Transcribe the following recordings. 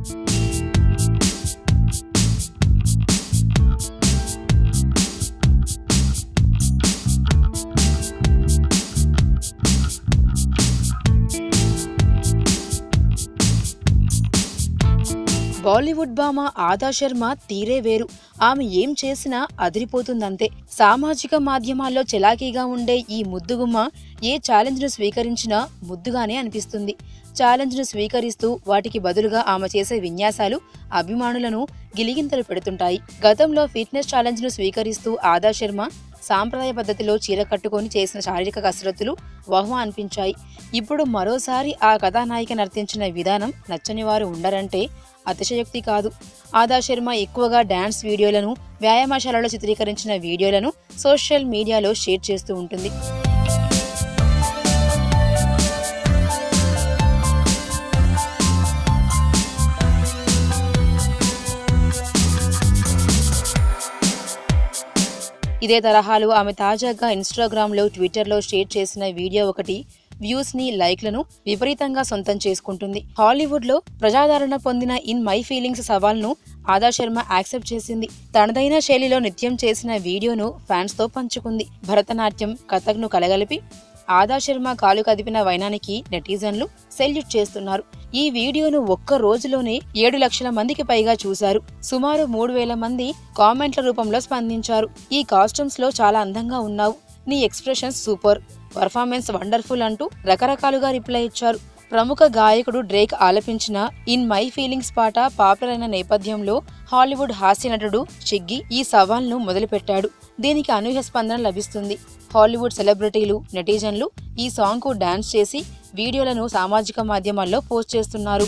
బాలీవుడ్ భామ ఆదా శర్మ తీరే వేరు ఆమె ఏం చేసినా అదిరిపోతుందంతే సామాజిక మాధ్యమాల్లో చలాకీగా ఉండే ఈ ముద్దుగుమ్మ ఏ ఛాలెంజ్ను స్వీకరించినా ముద్దుగానే అనిపిస్తుంది ఛాలెంజ్ను స్వీకరిస్తూ వాటికి బదులుగా ఆమె చేసే విన్యాసాలు అభిమానులను గిలిగింతలు పెడుతుంటాయి గతంలో ఫిట్నెస్ ఛాలెంజ్ను స్వీకరిస్తూ ఆదా శర్మ సాంప్రదాయ పద్ధతిలో చీర కట్టుకొని చేసిన శారీరక కసరత్తులు వహ్వా అనిపించాయి ఇప్పుడు మరోసారి ఆ కథానాయిక నర్తించిన విధానం నచ్చని వారు ఉండరంటే అతిశయోక్తి కాదు ఆదా శర్మ ఎక్కువగా డాన్స్ వీడియోలను వ్యాయామశాలలో చిత్రీకరించిన వీడియోలను సోషల్ మీడియాలో షేర్ చేస్తూ ఉంటుంది ఇదే తరహాలో ఆమె తాజాగా ఇన్స్టాగ్రామ్లో ట్విట్టర్లో షేర్ చేసిన వీడియో ఒకటి వ్యూస్ ని లైక్లను విపరీతంగా సొంతం చేసుకుంటుంది హాలీవుడ్ లో ప్రజాదరణ పొందిన ఇన్ మై ఫీలింగ్స్ సవాల్ను ఆదా శర్మ యాక్సెప్ట్ చేసింది తనదైన శైలిలో నృత్యం చేసిన వీడియోను ఫ్యాన్స్ తో పంచుకుంది భరతనాట్యం కథక్ను కలగలిపి ఆదా శర్మ కాలు కదిపిన వైనానికి నెటిజన్లు సెల్యూట్ చేస్తున్నారు ఈ వీడియోను ఒక్క రోజులోనే ఏడు లక్షల మందికి పైగా చూశారు సుమారు మూడు వేల మంది కామెంట్ల రూపంలో స్పందించారు ఈ కాస్ట్యూమ్స్ లో చాలా అందంగా ఉన్నావు నీ ఎక్స్ప్రెషన్స్ సూపర్ పర్ఫార్మెన్స్ వండర్ఫుల్ అంటూ రకరకాలుగా రిప్లై ఇచ్చారు ప్రముఖ గాయకుడు డ్రేక్ ఆలపించిన ఇన్ మై ఫీలింగ్స్ పాట పాపులర్ అయిన నేపథ్యంలో హాలీవుడ్ హాస్య నటుడు షిగ్గి ఈ సవాల్ను మొదలుపెట్టాడు దీనికి అనూహ్య స్పందన లభిస్తుంది హాలీవుడ్ సెలబ్రిటీలు నెటిజన్లు ఈ సాంగ్కు డాన్స్ చేసి వీడియోలను సామాజిక మాధ్యమాల్లో పోస్ట్ చేస్తున్నారు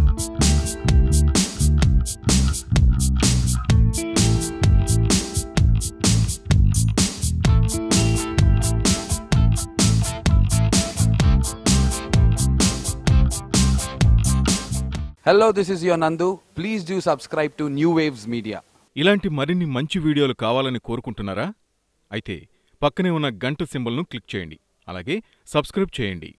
Hello, this is your Nandu. Please do subscribe to New Waves Media. ఇలాంటి మరిన్ని మంచి వీడియోలు కావాలని కోరుకుంటున్నారా అయితే పక్కనే ఉన్న గంట సింబల్ను క్లిక్ చేయండి అలాగే సబ్స్క్రైబ్ చేయండి